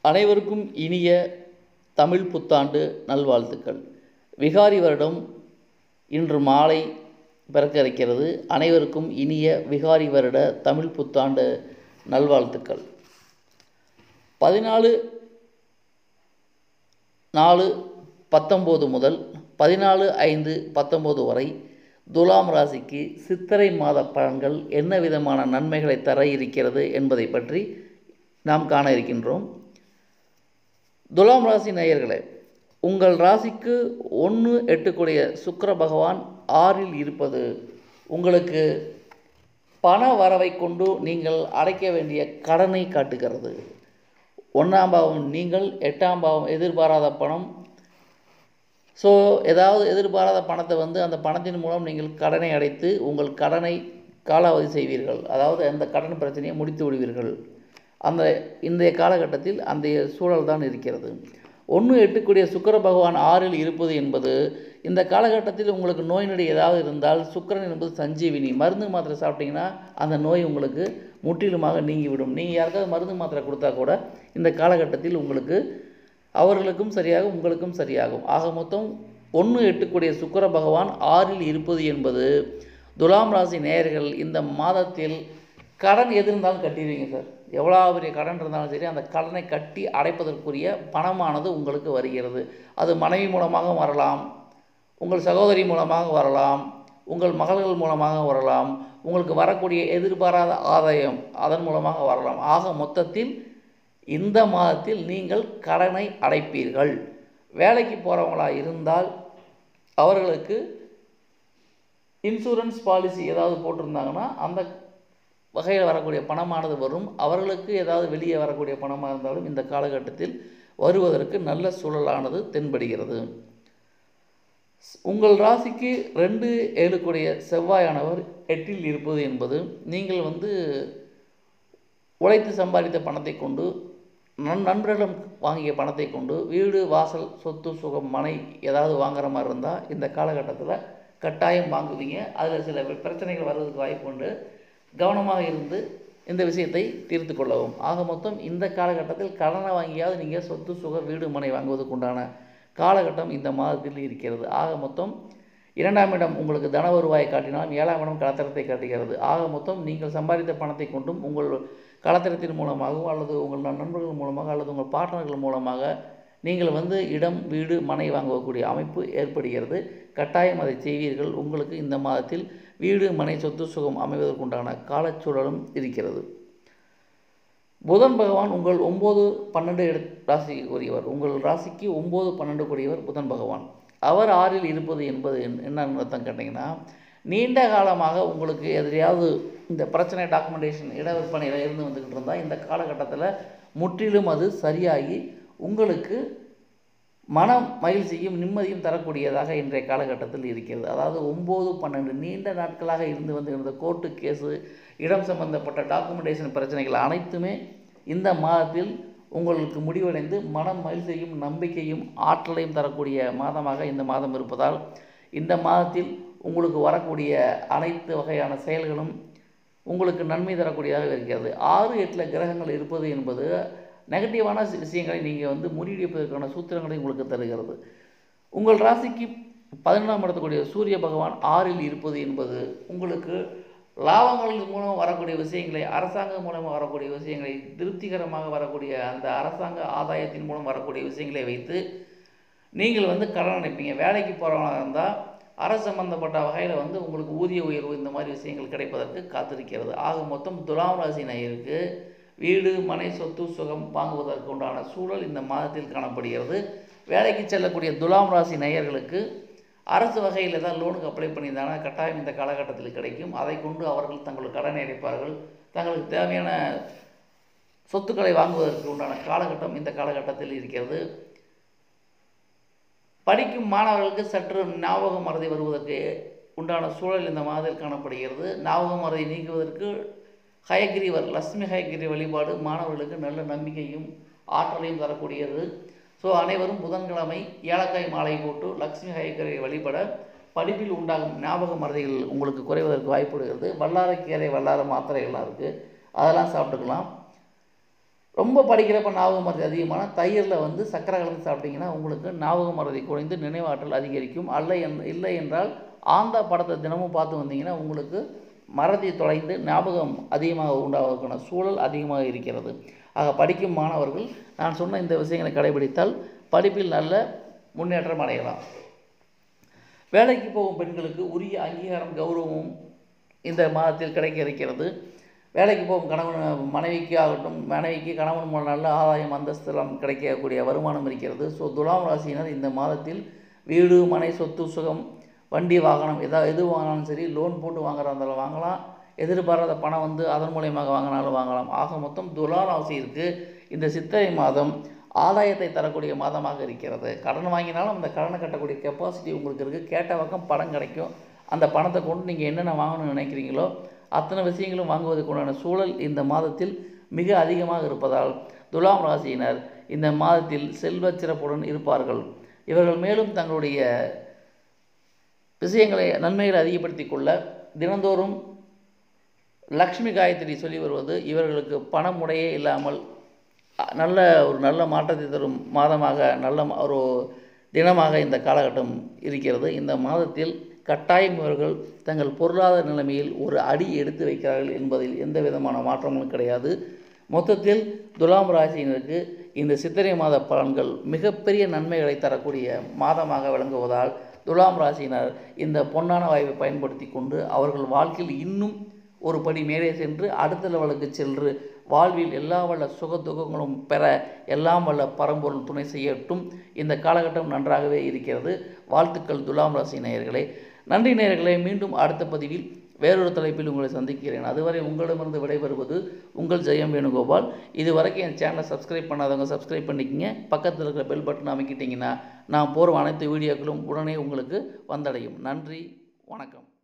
அனைவருக்கும் இனிய தமிழ் புத்தாண்டு நல்வாழ்த்துக்கள் விகாரி வருடம் இன்று மாலை பிறக்க இருக்கிறது அனைவருக்கும் இனிய விகாரி வருட தமிழ் புத்தாண்டு நல்வாழ்த்துக்கள் பதினாலு நாலு பத்தொம்போது முதல் பதினாலு ஐந்து பத்தொம்போது வரை துலாம் ராசிக்கு சித்திரை மாத பலன்கள் என்ன விதமான நன்மைகளை தர இருக்கிறது என்பதை பற்றி நாம் காண இருக்கின்றோம் துலாம் ராசி நேயர்களே உங்கள் ராசிக்கு ஒன்று எட்டுக்குடைய சுக்கிர பகவான் ஆறில் இருப்பது உங்களுக்கு பண வரவை கொண்டு நீங்கள் அடைக்க வேண்டிய கடனை காட்டுகிறது ஒன்றாம் பாவம் நீங்கள் எட்டாம் பாவம் எதிர்பாராத பணம் ஸோ ஏதாவது எதிர்பாராத பணத்தை வந்து அந்த பணத்தின் மூலம் நீங்கள் கடனை அடைத்து உங்கள் கடனை காலாவதி செய்வீர்கள் அதாவது அந்த கடன் பிரச்சனையை முடித்து விடுவீர்கள் அந்த இன்றைய காலகட்டத்தில் அந்த சூழல் தான் இருக்கிறது ஒன்று எட்டுக்குடிய சுக்கர பகவான் ஆறில் இருப்பது என்பது இந்த காலகட்டத்தில் உங்களுக்கு நோய் நொடி ஏதாவது இருந்தால் சுக்கரன் என்பது சஞ்சீவினி மருந்து மாத்திரை சாப்பிட்டீங்கன்னா அந்த நோய் உங்களுக்கு முற்றிலுமாக நீங்கிவிடும் நீங்கள் யாருக்காவது மருந்து மாத்திரை கொடுத்தா கூட இந்த காலகட்டத்தில் உங்களுக்கு அவர்களுக்கும் சரியாகும் உங்களுக்கும் சரியாகும் ஆக மொத்தம் ஒன்று எட்டுக்குடைய சுக்கர பகவான் ஆறில் இருப்பது என்பது துலாம் ராசி நேயர்கள் இந்த மாதத்தில் கடன் எது இருந்தாலும் கட்டிடுவீங்க சார் எவ்வளோ பெரிய கடன் இருந்தாலும் சரி அந்த கடனை கட்டி அடைப்பதற்குரிய பணமானது உங்களுக்கு வருகிறது அது மனைவி மூலமாக வரலாம் உங்கள் சகோதரி மூலமாக வரலாம் உங்கள் மகள்கள் மூலமாக வரலாம் உங்களுக்கு வரக்கூடிய எதிர்பாராத ஆதாயம் அதன் மூலமாக வரலாம் ஆக மொத்தத்தில் இந்த மாதத்தில் நீங்கள் கடனை அடைப்பீர்கள் வேலைக்கு போகிறவங்களா இருந்தால் அவர்களுக்கு இன்சூரன்ஸ் பாலிசி ஏதாவது போட்டிருந்தாங்கன்னா அந்த வகையில் வரக்கூடிய பணமானது வரும் அவர்களுக்கு ஏதாவது வெளியே வரக்கூடிய பணமாக இருந்தாலும் இந்த காலகட்டத்தில் வருவதற்கு நல்ல சூழலானது தென்படுகிறது உங்கள் ராசிக்கு ரெண்டு ஏழுக்குடைய செவ்வாயானவர் எட்டில் இருப்பது என்பது நீங்கள் வந்து உழைத்து சம்பாதித்த பணத்தை கொண்டு நன் நண்பர்களிடம் வாங்கிய பணத்தை கொண்டு வீடு வாசல் சொத்து சுகம் மனை ஏதாவது வாங்குற மாதிரி இருந்தால் இந்த காலகட்டத்தில் கட்டாயம் வாங்குவீங்க அதில் சில பிரச்சனைகள் வர்றதுக்கு வாய்ப்பு உண்டு கவனமாக இருந்து இந்த விஷயத்தை தீர்த்து கொள்ளவும் ஆக மொத்தம் இந்த காலகட்டத்தில் கடனை வாங்கியாவது நீங்கள் சொத்து சுக வீடு மனை வாங்குவதற்கு உண்டான காலகட்டம் இந்த மாதத்தில் இருக்கிறது ஆக மொத்தம் இரண்டாம் இடம் உங்களுக்கு தன வருவாயை காட்டினாலும் ஏழாம் இடம் கலத்தரத்தை காட்டுகிறது ஆக மொத்தம் நீங்கள் சம்பாதித்த பணத்தை கொண்டும் உங்கள் கலத்தரத்தின் மூலமாகவோ அல்லது உங்கள் நண்பர்கள் மூலமாக அல்லது உங்கள் பார்ட்னர்கள் மூலமாக நீங்கள் வந்து இடம் வீடு மனை வாங்கக்கூடிய அமைப்பு ஏற்படுகிறது கட்டாயம் அதை செய்வீர்கள் உங்களுக்கு இந்த மாதத்தில் வீடு மனை சொத்து சுகம் அமைவதற்குண்டான காலச்சூழலும் இருக்கிறது புதன் பகவான் உங்கள் ஒம்பது பன்னெண்டு ராசிக்கு கூறியவர் உங்கள் ராசிக்கு ஒம்பது பன்னெண்டு கூடியவர் புதன் பகவான் அவர் ஆறில் இருப்பது என்பது என்னன்னு அர்த்தம் கேட்டிங்கன்னா நீண்ட காலமாக உங்களுக்கு எதிரையாவது இந்த பிரச்சனை டாக்குமெண்டேஷன் இட விற்பனையில் இருந்து வந்துக்கிட்டு இருந்தால் இந்த காலகட்டத்தில் முற்றிலும் அது சரியாகி உங்களுக்கு மனம் மகிழ்ச்சியும் நிம்மதியும் தரக்கூடியதாக இன்றைய காலகட்டத்தில் இருக்கிறது அதாவது ஒம்பது பன்னெண்டு நீண்ட நாட்களாக இருந்து வந்து இருந்த கோர்ட்டு கேஸு இடம் சம்பந்தப்பட்ட டாக்குமெண்டேஷன் பிரச்சனைகள் அனைத்துமே இந்த மாதத்தில் உங்களுக்கு முடிவடைந்து மனம் மகிழ்ச்சியும் நம்பிக்கையும் ஆற்றலையும் தரக்கூடிய மாதமாக இந்த மாதம் இருப்பதால் இந்த மாதத்தில் உங்களுக்கு வரக்கூடிய அனைத்து வகையான செயல்களும் உங்களுக்கு நன்மை தரக்கூடியதாக இருக்கிறது ஆறு எட்டில் கிரகங்கள் இருப்பது என்பது நெகட்டிவான விஷயங்களை நீங்கள் வந்து முறியடிப்பதற்கான சூத்திரங்களை உங்களுக்கு தருகிறது உங்கள் ராசிக்கு பதினொன்றாம் இடத்துக்கூடிய சூரிய பகவான் ஆறில் இருப்பது என்பது உங்களுக்கு லாபங்கள் மூலம் வரக்கூடிய விஷயங்களை அரசாங்கம் மூலமாக வரக்கூடிய விஷயங்களை திருப்திகரமாக வரக்கூடிய அந்த அரசாங்க ஆதாயத்தின் மூலம் வரக்கூடிய விஷயங்களை வைத்து நீங்கள் வந்து கடன் அடைப்பீங்க வேலைக்கு போகிறவங்களா இருந்தால் அரசு சம்பந்தப்பட்ட வகையில் வந்து உங்களுக்கு ஊதிய உயர்வு இந்த மாதிரி விஷயங்கள் கிடைப்பதற்கு காத்திருக்கிறது ஆக மொத்தம் துலாம் ராசி நேயருக்கு வீடு மனை சொத்து சுகம் வாங்குவதற்கு உண்டான சூழல் இந்த மாதத்தில் காணப்படுகிறது வேலைக்கு செல்லக்கூடிய துலாம் ராசி நேயர்களுக்கு அரசு வகையில் ஏதாவது லோனுக்கு அப்ளை பண்ணியிருந்தாங்கன்னா கட்டாயம் இந்த காலகட்டத்தில் கிடைக்கும் அதை கொண்டு அவர்கள் தங்கள் கடனை அடைப்பார்கள் தங்களுக்கு தேவையான சொத்துக்களை வாங்குவதற்கு உண்டான காலகட்டம் இந்த காலகட்டத்தில் இருக்கிறது படிக்கும் மாணவர்களுக்கு சற்று ஞாபக மறதி வருவதற்கு உண்டான சூழல் இந்த மாதத்தில் காணப்படுகிறது ஞாபக மறதி நீக்குவதற்கு ஹயகிரிவர் லட்சுமி ஹயகிரி வழிபாடு மாணவர்களுக்கு நல்ல நம்பிக்கையும் ஆற்றலையும் தரக்கூடியது ஸோ அனைவரும் புதன்கிழமை ஏலக்காய் மாலை போட்டு லக்ஷ்மி ஹயகிரி வழிபட படிப்பில் உண்டாகும் ஞாபக மறதிகள் உங்களுக்கு குறைவதற்கு வாய்ப்பு இருக்கிறது வல்லாரக்கீரை வல்லார மாத்திரைகள்லாம் இருக்குது அதெல்லாம் சாப்பிட்டுக்கலாம் ரொம்ப படிக்கிறப்ப ஞாபக மறதி அதிகமான தயிரில் வந்து சக்கரை கலந்து சாப்பிட்டீங்கன்னா உங்களுக்கு ஞாபக மறதி குறைந்து நினைவாற்றல் அதிகரிக்கும் அல்ல என் இல்லை என்றால் ஆந்த படத்தை தினமும் பார்த்து வந்தீங்கன்னா உங்களுக்கு மறதி தொலைந்து ஞாபகம் அதிகமாக உண்டாவதற்கான சூழல் அதிகமாக இருக்கிறது ஆக படிக்கும் மாணவர்கள் நான் சொன்ன இந்த விஷயங்களை கடைபிடித்தால் படிப்பில் நல்ல முன்னேற்றம் அடையலாம் வேலைக்கு போகும் பெண்களுக்கு உரிய அங்கீகாரம் கௌரவமும் இந்த மாதத்தில் கிடைக்க இருக்கிறது வேலைக்கு போகும் கணவன் மனைவிக்கு ஆகட்டும் மனைவிக்கு கணவன் மூலம் நல்ல ஆதாயம் அந்தஸ்தெல்லாம் கிடைக்கக்கூடிய வருமானம் இருக்கிறது ஸோ துலாம் ராசியினர் இந்த மாதத்தில் வீடு மனை சொத்து சுகம் வண்டி வாகனம் எதாவது எது வாங்கினாலும் சரி லோன் போட்டு வாங்குறதா இருந்தாலும் வாங்கலாம் எதிர்பாராத பணம் வந்து அதன் மூலியமாக வாங்கினாலும் வாங்கலாம் ஆக மொத்தம் துலா ராசியிற்கு இந்த சித்திரை மாதம் ஆதாயத்தை தரக்கூடிய மாதமாக இருக்கிறது கடன் வாங்கினாலும் அந்த கடனை கட்டக்கூடிய கெப்பாசிட்டி உங்களுக்கு இருக்குது கேட்ட பக்கம் பணம் கிடைக்கும் அந்த பணத்தை கொண்டு நீங்கள் என்னென்ன வாங்கணும்னு நினைக்கிறீங்களோ அத்தனை விஷயங்களும் வாங்குவதற்கு உண்டான சூழல் இந்த மாதத்தில் மிக அதிகமாக இருப்பதால் துலாம் ராசியினர் இந்த மாதத்தில் செல்வச் சிறப்புடன் இருப்பார்கள் இவர்கள் மேலும் தங்களுடைய விஷயங்களை நன்மைகளை அதிகப்படுத்தி கொள்ள தினந்தோறும் லக்ஷ்மி காயத்ரி சொல்லி வருவது இவர்களுக்கு பணமுடையே இல்லாமல் அ- நல்ல ஒரு நல்ல மாற்றத்தை தரும் மாதமாக நல்ல ம- ஒரு தினமாக இந்த காலகட்டம் இருக்கிறது இந்த மாதத்தில் கட்டாயம் இவர்கள் தங்கள் பொருளாதார நிலைமையில் ஒரு அடி எடுத்து வைக்கிறார்கள் என்பதில் எந்த விதமான மாற்றமும் கிடையாது மொத்தத்தில் துலாம் ராசியினருக்கு இந்த சித்திரை மாத பலன்கள் மிகப்பெரிய நன்மைகளை தரக்கூடிய மாதமாக விளங்குவதால் துலாம் ராசியினர் இந்த பொன்னான வாய்ப்பை பயன்படுத்தி கொண்டு அவர்கள் வாழ்க்கையில் இன்னும் ஒரு படி மேலே சென்று அடுத்த லெவலுக்கு சென்று வாழ்வில் எல்லா வல்ல சுக துக்கங்களும் பெற எல்லாம் வல்ல பரம்பொருள் துணை செய்யட்டும் இந்த காலகட்டம் நன்றாகவே இருக்கிறது வாழ்த்துக்கள் துலாம் ராசி நேயர்களே நன்றி நேயர்களே மீண்டும் அடுத்த பதிவில் வேறொரு தலைப்பில் உங்களை சந்திக்கிறேன் அதுவரை உங்களிடமிருந்து விடைபெறுவது உங்கள் ஜெயம் வேணுகோபால் இது வரைக்கும் என் சேனலை சப்ஸ்கிரைப் பண்ணாதவங்க சப்ஸ்கிரைப் பண்ணிக்கங்க பக்கத்தில் இருக்கிற பெல் பட்டன் அமைக்கிட்டிங்கன்னா நான் போகிற அனைத்து வீடியோக்களும் உடனே உங்களுக்கு வந்தடையும் நன்றி வணக்கம்